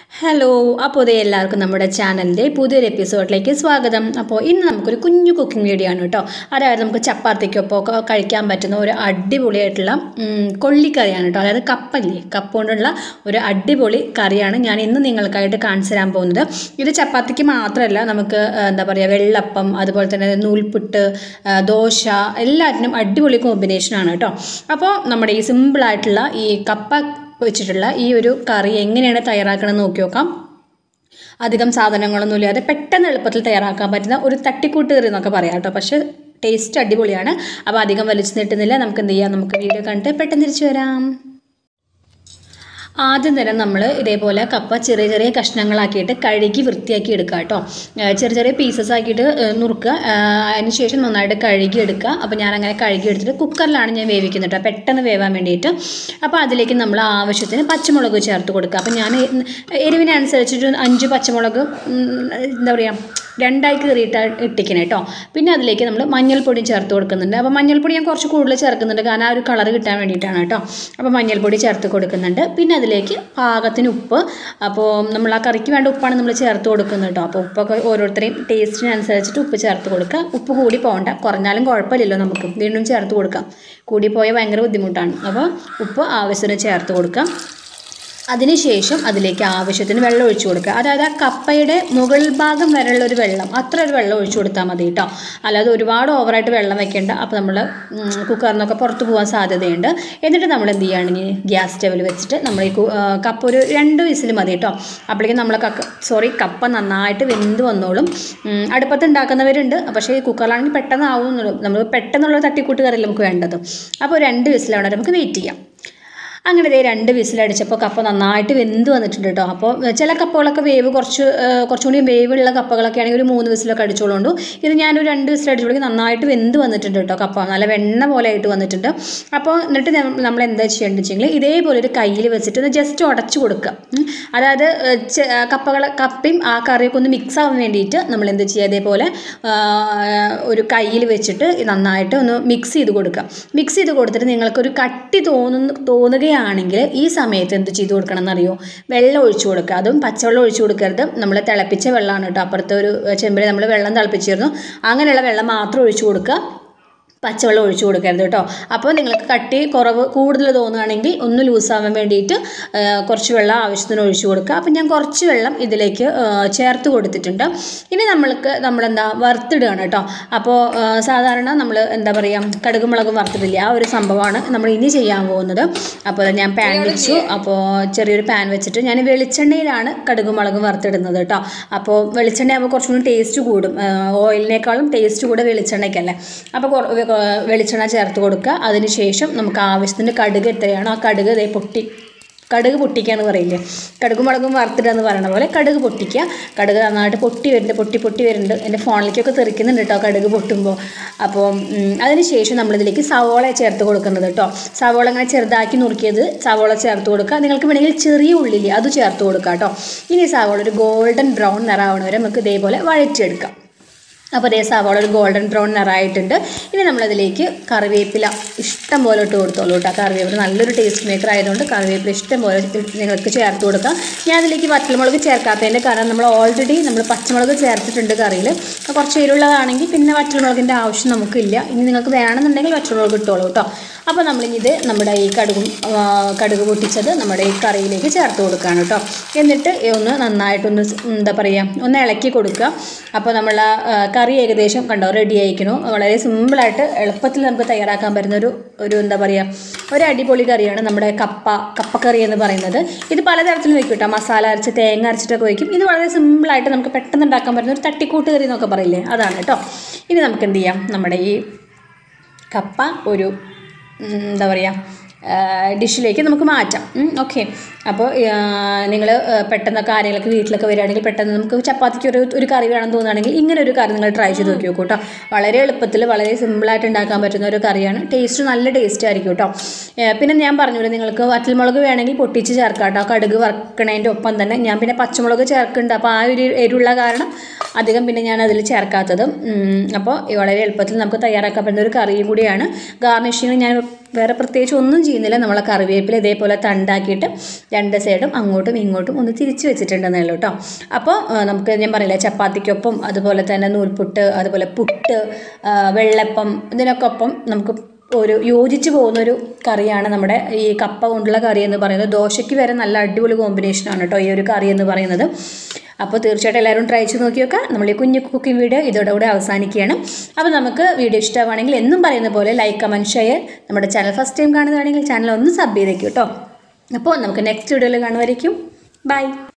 Hello അപ്പോൾ ഇതേ എല്ലാവർക്കും നമ്മുടെ ചാനലിൻ്റെ പുതിയൊരു എപ്പിസോഡിലേക്ക് സ്വാഗതം അപ്പോൾ ഇന്ന് നമുക്കൊരു കുഞ്ഞു കുക്കിംഗ് വീഡിയോ ആണ് കേട്ടോ അതായത് നമുക്ക് ചപ്പാത്തിക്കൊപ്പം ഒക്കെ കഴിക്കാൻ പറ്റുന്ന ഒരു അടിപൊളിയായിട്ടുള്ള ഉം, കൊള്ളിക്കറിയാണ് കേട്ടോ അതായത് കപ്പല്ലേ കപ്പ കൊണ്ടുള്ള ഒരു അടിപൊളി കറിയാണ് ഞാൻ ഇന്ന് നിങ്ങൾക്കായിട്ട് കാണിച്ചു തരാൻ പോകുന്നത് ഇത് ചപ്പാത്തിക്ക് മാത്രമല്ല നമുക്ക് ആ, എന്താ പറയുക വെള്ളപ്പം അതുപോലെ തന്നെ നൂൽപുട്ട് ആ, ദോശ എല്ലാറ്റിനും അടിപൊളി കോമ്പിനേഷനാണ് കേട്ടോ അപ്പോൾ നമ്മുടെ ഈ സിമ്പിളായിട്ടുള്ള ഈ കപ്പ വെച്ചിട്ടുള്ള ഈ ഒരു കറി എങ്ങനെയാണ് തയ്യാറാക്കണമെന്ന് നോക്കി നോക്കാം അധികം സാധനങ്ങളൊന്നും ഇല്ലാതെ പെട്ടെന്ന് എളുപ്പത്തിൽ തയ്യാറാക്കാൻ പറ്റുന്ന ഒരു തട്ടിക്കൂട്ട് കറി എന്നൊക്കെ പറയാം കേട്ടോ പക്ഷേ ടേസ്റ്റ് അടിപൊളിയാണ് അപ്പോൾ അധികം വലിച്ചു നീട്ടുന്നില്ല നമുക്ക് എന്ത് ചെയ്യാം നമുക്ക് വീഡിയോ കണ്ടിട്ട് പെട്ടെന്ന് തിരിച്ചു വരാം ആദ്യം തന്നെ നമ്മൾ ഇതേപോലെ കപ്പ ചെറിയ ചെറിയ കഷ്ണങ്ങളാക്കിയിട്ട് കഴുകി വൃത്തിയാക്കി എടുക്കുക കേട്ടോ ഏഹ് ചെറിയ ചെറിയ പീസസ് ആക്കിയിട്ട് ഏഹ് നുറുക്കുക ഏഹ് അതിന് ശേഷം നന്നായിട്ട് കഴുകി എടുക്കുക അപ്പോൾ ഞാൻ അങ്ങനെ കഴുകി എടുത്തിട്ട് കുക്കറിലാണ് ഞാൻ വേവിക്കുന്നത് കേട്ടോ പെട്ടെന്ന് വേവാൻ വേണ്ടിയിട്ട് അപ്പോൾ അതിലേക്ക് നമ്മൾ ആവശ്യത്തിന് പച്ചമുളക് ചേർത്ത് കൊടുക്കുക അപ്പോൾ ഞാൻ എരിവിനനുസരിച്ചിട്ട് അഞ്ച് പച്ചമുളക് ഉം, എന്താ പറയുക രണ്ടായി കീറിയിട്ട് ഇട്ടിക്കണം കേട്ടോ പിന്നെ അതിലേക്ക് നമ്മൾ മഞ്ഞൾപ്പൊടി ചേർത്ത് കൊടുക്കുന്നുണ്ട് അപ്പോൾ മഞ്ഞൾപ്പൊടി ഞാൻ കുറച്ച് കൂടുതൽ ചേർക്കുന്നുണ്ട് കാരണം ആ ഒരു കളർ കിട്ടാൻ വേണ്ടിയിട്ടാണ് കേട്ടോ അപ്പോൾ മഞ്ഞൾപ്പൊടി ചേർത്ത് കൊടുക്കുന്നുണ്ട് പിന്നെ അതിലേക്ക് പാകത്തിന് ഉപ്പ് അപ്പോൾ നമ്മൾ ആ കറിക്ക് വേണ്ട ഉപ്പാണ് നമ്മൾ ചേർത്ത് കൊടുക്കുന്നത് കേട്ടോ അപ്പോൾ ഉപ്പൊക്കെ ഓരോരുത്തരെയും ടേസ്റ്റിനനുസരിച്ചിട്ട് ഉപ്പ് ചേർത്ത് കൊടുക്കുക ഉപ്പ് കൂടി പോകണ്ട കുറഞ്ഞാലും കുഴപ്പമില്ലല്ലോ നമുക്ക് വീണ്ടും ചേർത്ത് കൊടുക്കാം കൂടി പോയാൽ ഭയങ്കര ബുദ്ധിമുട്ടാണ് അപ്പോൾ ഉപ്പ് ആവശ്യത്തിന് ചേർത്ത് കൊടുക്കാം അതിനുശേഷം അതിലേക്ക് ആവശ്യത്തിന് വെള്ളം ഒഴിച്ചു കൊടുക്കുക അതായത് ആ കപ്പയുടെ മുകൾ ഭാഗം വരെയുള്ള ഒരു വെള്ളം അത്ര ഒരു വെള്ളം ഒഴിച്ചു കൊടുത്താൽ മതി കേട്ടോ അല്ലാതെ ഒരുപാട് ഓവറായിട്ട് വെള്ളം വെക്കേണ്ട അപ്പോൾ നമ്മൾ കുക്കറിൽ നിന്നൊക്കെ പുറത്ത് പോകാൻ സാധ്യതയുണ്ട് എന്നിട്ട് നമ്മൾ എന്ത് ചെയ്യുകയാണെങ്കിൽ ഗ്യാസ് സ്റ്റവിൽ വെച്ചിട്ട് നമ്മൾ ഈ കു- ആ, കപ്പ ഒരു രണ്ട് വിസിൽ മതി കേട്ടോ അപ്പോഴേക്കും നമ്മൾ കക്ക സോറി കപ്പ നന്നായിട്ട് വെന്ത് വന്നോളും ഉം, അടുപ്പത്ത് ഉണ്ടാക്കുന്നവരുണ്ട് പക്ഷേ ഈ കുക്കറിലാണെങ്കിൽ പെട്ടെന്ന് ആവുന്നുള്ളൂ നമ്മൾ പെട്ടെന്നുള്ള തട്ടിക്കൂട്ട് കറിയല്ല നമുക്ക് വേണ്ടത് അപ്പോൾ രണ്ട് വിസിലാണ് നമുക്ക് വെയിറ്റ് ചെയ്യാം അങ്ങനെ ദേ രണ്ട് വിസിലടിച്ചപ്പോൾ കപ്പ നന്നായിട്ട് വെന്ത് വന്നിട്ടുണ്ട് കേട്ടോ അപ്പോൾ ചില കപ്പകളൊക്കെ വേവ് കുറച്ച് ആ, കുറച്ചും കൂടി വേവുള്ള കപ്പകളൊക്കെ ആണെങ്കിൽ ഒരു മൂന്ന് വിസിലൊക്കെ അടിച്ചോളുണ്ട് ഇത് ഞാനൊരു രണ്ട് വിസിലടിച്ചപ്പോഴേക്കും നന്നായിട്ട് വെന്ത് വന്നിട്ടുണ്ട് കേട്ടോ കപ്പ നല്ല വെണ്ണ പോലെ ആയിട്ട് വന്നിട്ടുണ്ട് അപ്പോൾ എന്നിട്ട് നമ്മ- നമ്മൾ എന്താ ചെയ്യേണ്ടത് വെച്ചെങ്കിൽ ഇതേപോലെ ഒരു കയ്യിൽ വെച്ചിട്ട് ഒന്ന് ജസ്റ്റ് ഉടച്ചു കൊടുക്കുക ഉം. അതായത് ഏ, ചെ- കപ്പകൾ കപ്പയും ആ കറിയൊക്കെ ഒന്ന് മിക്സ് ആവാൻ വേണ്ടിയിട്ട് നമ്മൾ എന്ത് ചെയ്യുക ഇതേപോലെ ആ, ഒരു കയ്യിൽ വെച്ചിട്ട് നന്നായിട്ട് ഒന്ന് മിക്സ് ചെയ്ത് കൊടുക്കുക മിക്സ് ചെയ്ത് കൊടുത്തിട്ട് നിങ്ങൾക്കൊരു കട്ടി തോന്നുന്നു തോന്നുകയാണെങ്കിൽ ഈ സമയത്ത് എന്ത് ചെയ്ത് കൊടുക്കണം എന്നറിയോ വെള്ളം ഒഴിച്ചു കൊടുക്കുക അതും പച്ചവെള്ളം ഒഴിച്ചു കൊടുക്കരുത് നമ്മൾ തിളപ്പിച്ച വെള്ളമാണ് കേട്ടോ അപ്പുറത്തെ ഒരു ചെമ്പിൽ നമ്മൾ വെള്ളം തിളപ്പിച്ചിരുന്നു അങ്ങനെയുള്ള വെള്ളം മാത്രം ഒഴിച്ചു കൊടുക്കുക പച്ചവെള്ളം ഒഴിച്ചു കൊടുക്കരുത് കേട്ടോ അപ്പോൾ നിങ്ങൾക്ക് കട്ടി കുറവ് കൂടുതൽ തോന്നുകയാണെങ്കിൽ ഒന്ന് ലൂസാവാൻ വേണ്ടിയിട്ട് ആ, കുറച്ച് വെള്ളം ആവശ്യത്തിന് ഒഴിച്ചു കൊടുക്കുക അപ്പോൾ ഞാൻ കുറച്ച് വെള്ളം ഇതിലേക്ക് ആ, ചേർത്ത് കൊടുത്തിട്ടുണ്ട് ഇനി നമ്മൾക്ക് നമ്മളെന്താ വറുത്തിടുകയാണ് കേട്ടോ അപ്പോൾ ആ, സാധാരണ നമ്മൾ എന്താ പറയുക കടുക് മുളകും വറുത്തിടില്ല ആ ഒരു സംഭവമാണ് നമ്മൾ ഇനി ചെയ്യാൻ പോകുന്നത് അപ്പോൾ ഞാൻ പാൻ വെച്ചു അപ്പോൾ ചെറിയൊരു പാൻ വെച്ചിട്ട് ഞാൻ വെളിച്ചെണ്ണയിലാണ് കടുക് മുളകും വറുത്തിടുന്നത് കേട്ടോ അപ്പോൾ വെളിച്ചെണ്ണ ആകുമ്പോൾ കുറച്ചും കൂടി ടേസ്റ്റ് കൂടും ആ, ഓയിലിനേക്കാളും ടേസ്റ്റ് കൂടെ വെളിച്ചെണ്ണയ്ക്കല്ലേ അപ്പോൾ കുറ- വെ- വെളിച്ചെണ്ണ ചേർത്ത് കൊടുക്കുക അതിന് ശേഷം നമുക്ക് ആവശ്യത്തിന് കടുക് എത്രയാണോ ആ കടുക് ദേ പൊട്ടി കടുക് പൊട്ടിക്കുക എന്ന് പറയില്ലേ കടുക് മുളകും വറുത്തിടുക എന്ന് പറയുന്ന പോലെ കടുക് പൊട്ടിക്കുക കടുക് നന്നായിട്ട് പൊട്ടി വരുന്നുണ്ട് പൊട്ടി പൊട്ടി വരുന്നുണ്ട് എൻ്റെ ഫോണിലേക്കൊക്കെ തെറിക്കുന്നുണ്ട് കേട്ടോ കടുക് പൊട്ടുമ്പോൾ അപ്പോൾ അതിന് ശേഷം നമ്മളിതിലേക്ക് സവോള ചേർത്ത് കൊടുക്കുന്നത് കേട്ടോ സവോള അങ്ങനെ ചെറുതാക്കി നുറുക്കിയത് സവോള ചേർത്ത് കൊടുക്കുക നിങ്ങൾക്ക് വേണമെങ്കിൽ ചെറിയ ഉള്ളില്ലേ അത് ചേർത്ത് കൊടുക്കുക കേട്ടോ ഇനി സവോള ഒരു ഗോൾഡൻ ബ്രൗൺ നിറാവണ വരെ നമുക്ക് ഇതേപോലെ വഴറ്റിയെടുക്കാം അപ്പോൾ അതേ സവാള ഒരു ഗോൾഡൻ ബ്രൗൺ നിറായിട്ടുണ്ട് ഇനി നമ്മളതിലേക്ക് കറിവേപ്പില ഇഷ്ടം പോലെ ഇട്ട് കൊടുത്തോളൂ കേട്ടോ കറിവേപ്പില നല്ലൊരു ടേസ്റ്റ് മേക്കർ ആയതുകൊണ്ട് കറിവേപ്പില ഇഷ്ടം പോലെ ഇട്ട് നിങ്ങൾക്ക് ചേർത്ത് കൊടുക്കാം ഞാൻ അതിലേക്ക് വറ്റൽമുളക് ചേർക്കാത്തതിൻ്റെ കാരണം നമ്മൾ ഓൾറെഡി നമ്മൾ പച്ചമുളക് ചേർത്തിട്ടുണ്ട് കറിയിൽ അപ്പോൾ കുറച്ച് എരിവുള്ളതാണെങ്കിൽ പിന്നെ വറ്റൽമുളകിൻ്റെ ആവശ്യം നമുക്കില്ല ഇനി നിങ്ങൾക്ക് വേണമെന്നുണ്ടെങ്കിൽ വറ്റൽമുളക് ഇട്ടോളൂ കേട്ടോ അപ്പോൾ നമ്മളിത് നമ്മുടെ ഈ കടുകും ആ, കടുക് പൊട്ടിച്ചത് നമ്മുടെ ഈ കറിയിലേക്ക് ചേർത്ത് കൊടുക്കുകയാണ് കേട്ടോ എന്നിട്ട് ഒന്ന് നന്നായിട്ടൊന്ന് സ് എന്താ പറയുക ഒന്ന് ഇളക്കി കൊടുക്കുക അപ്പോൾ നമ്മൾ ആ, കറി ഏകദേശം കണ്ടോ റെഡി ആയിരിക്കണു വളരെ സിമ്പിളായിട്ട് എളുപ്പത്തിൽ നമുക്ക് തയ്യാറാക്കാൻ പറ്റുന്ന ഒരു ഒരു എന്താ പറയുക ഒരു അടിപൊളി കറിയാണ് നമ്മുടെ കപ്പ കപ്പക്കറി എന്ന് പറയുന്നത് ഇത് പലതരത്തിലും വയ്ക്കും കേട്ടോ മസാല അരച്ച് തേങ്ങ അരച്ചിട്ടൊക്കെ വയ്ക്കും ഇത് വളരെ സിമ്പിളായിട്ട് നമുക്ക് പെട്ടെന്ന് ഉണ്ടാക്കാൻ പറ്റുന്ന ഒരു തട്ടിക്കൂട്ട് കറി എന്നൊക്കെ പറയില്ലേ അതാണ് കേട്ടോ ഇനി നമുക്ക് എന്ത് ചെയ്യാം നമ്മുടെ ഈ കപ്പ ഒരു ഉം, എന്താ പറയുക ഡിഷിലേക്ക് നമുക്ക് മാറ്റാം ഓക്കെ അപ്പോൾ നിങ്ങൾ പെട്ടെന്നൊക്കെ ആരെങ്കിലൊക്കെ വീട്ടിലൊക്കെ വരികയാണെങ്കിൽ പെട്ടെന്ന് നമുക്ക് ചപ്പാത്തിക്ക് ഒരു ഒരു കറി വേണമെന്ന് തോന്നുകയാണെങ്കിൽ ഇങ്ങനെ ഒരു കറി നിങ്ങൾ ട്രൈ ചെയ്ത് നോക്കി നോക്കൂ കേട്ടോ വളരെ എളുപ്പത്തിൽ വളരെ സിമ്പിളായിട്ട് ഉണ്ടാക്കാൻ പറ്റുന്ന ഒരു കറിയാണ് ടേസ്റ്റ് നല്ല ടേസ്റ്റ് ആയിരിക്കും കേട്ടോ ഏഹ് പിന്നെ ഞാൻ പറഞ്ഞില്ല നിങ്ങൾക്ക് വറ്റൽമുളക് വേണമെങ്കിൽ പൊട്ടിച്ച് ചേർക്കാം കേട്ടോ കടുക് വറക്കണതിൻ്റെ ഒപ്പം തന്നെ ഞാൻ പിന്നെ പച്ചമുളക് ചേർക്കുന്നുണ്ട് അപ്പോൾ ആ ഒരു എരിവുള്ള കാരണം അധികം പിന്നെ ഞാൻ അതിൽ ചേർക്കാത്തത് ഉം, അപ്പോൾ വളരെ എളുപ്പത്തിൽ നമുക്ക് തയ്യാറാക്കാൻ പറ്റുന്ന ഒരു കറിയും കൂടിയാണ് ഗാർണിഷിങ് ഞാൻ വേറെ പ്രത്യേകിച്ച് ഒന്നും ചെയ്യുന്നില്ല നമ്മളെ കറിവേപ്പില ഇതേപോലെ തണ്ടാക്കിയിട്ട് രണ്ട് സൈഡും അങ്ങോട്ടും ഇങ്ങോട്ടും ഒന്ന് തിരിച്ച് വെച്ചിട്ടുണ്ടെന്നേ ഉള്ളൂ കേട്ടോ അപ്പോൾ ആ, നമുക്ക് ഞാൻ പറയില്ല ചപ്പാത്തിക്കൊപ്പം അതുപോലെ തന്നെ നൂൽപുട്ട് അതുപോലെ പുട്ട് ആ, വെള്ളപ്പം ഇതിനൊക്കെ ഒപ്പം നമുക്ക് ഒരു യോജിച്ച് പോകുന്നൊരു കറിയാണ് നമ്മുടെ ഈ കപ്പ കൊണ്ടുള്ള കറി എന്ന് പറയുന്നത് ദോശയ്ക്ക് വരെ നല്ല അടിപൊളി കോമ്പിനേഷനാണ് കേട്ടോ ഈ ഒരു കറി എന്ന് പറയുന്നത് അപ്പോൾ തീർച്ചയായിട്ടും എല്ലാവരും ട്രൈ ചെയ്ത് നോക്കി നോക്കുക നമ്മൾ ഈ കുഞ്ഞു കുക്കിംഗ് വീഡിയോ ഇതോടുകൂടെ അവസാനിക്കുകയാണ് അപ്പോൾ നമുക്ക് വീഡിയോ ഇഷ്ടമാണെങ്കിൽ എന്നും പറയുന്ന പോലെ ലൈക്ക് കമൻറ്റ് ഷെയർ നമ്മുടെ ചാനൽ ഫസ്റ്റ് ടൈം കാണുന്നതാണെങ്കിൽ ചാനൽ ഒന്ന് സബ് ചെയ്തേക്കും കേട്ടോ അപ്പോൾ നമുക്ക് നെക്സ്റ്റ് വീഡിയോയിൽ കാണുമായിരിക്കും ബൈ